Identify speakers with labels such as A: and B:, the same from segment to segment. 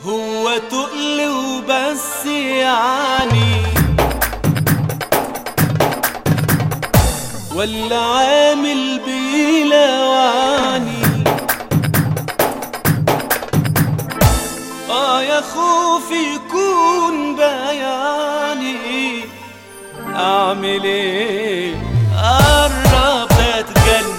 A: هو تقل وبس يعني ولا عامل بيلواني اه يا خوفي يكون بياني اعمل ايه قرب اتجنن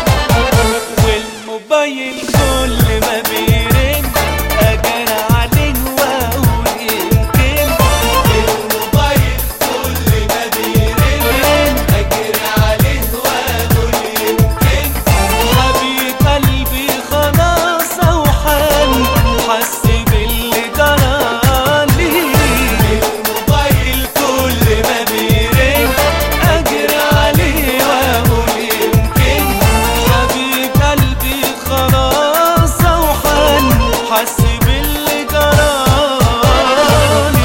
A: والموبايل كل ما بيرن اجرى عليه واقول يمكن الموبايل كل ما بيرن اجرى عليه واقول يمكن حبيب قلبي خلاص اوحل حس باللي جرالي الموبايل كل ما بيرن اجري عليه واقول يمكن حبيب قلبي خلاص اوحل حس باللي جرالي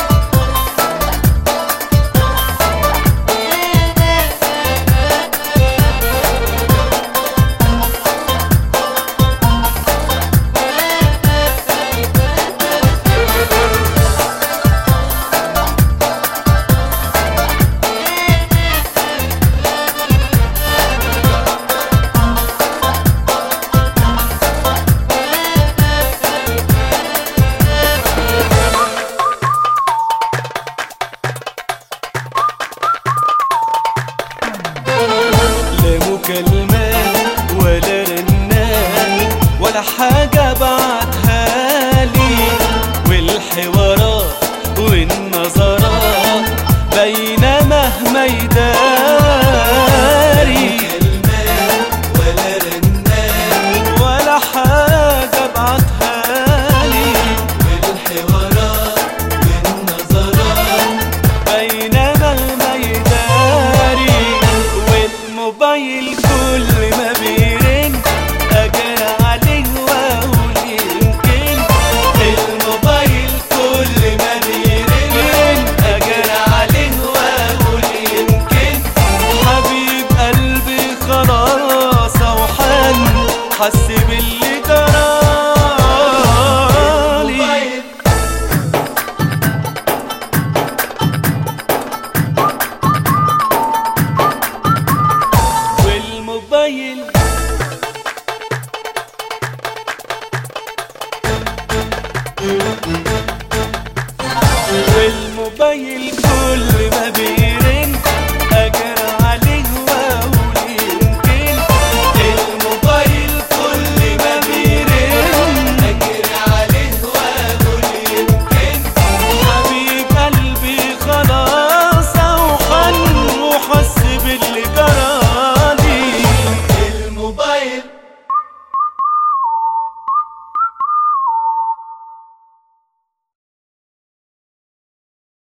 A: لا مكالمات ولا رنات ولا حاجة بعتها لي والحوارات والنظرات باينة مهما يداري ولا رنات ولا حاجة بعتها لي والحوارات والنظرات باينة مهما يداري والموبايل كل ما بيرن أجرى عليه وأقول يمكن الموبايل كل ما بيرن أجرى عليه وأقول يمكن حبيب قلبي خلاص أوحل حس باللي جرالي والموبايل والموبايل كل ما بي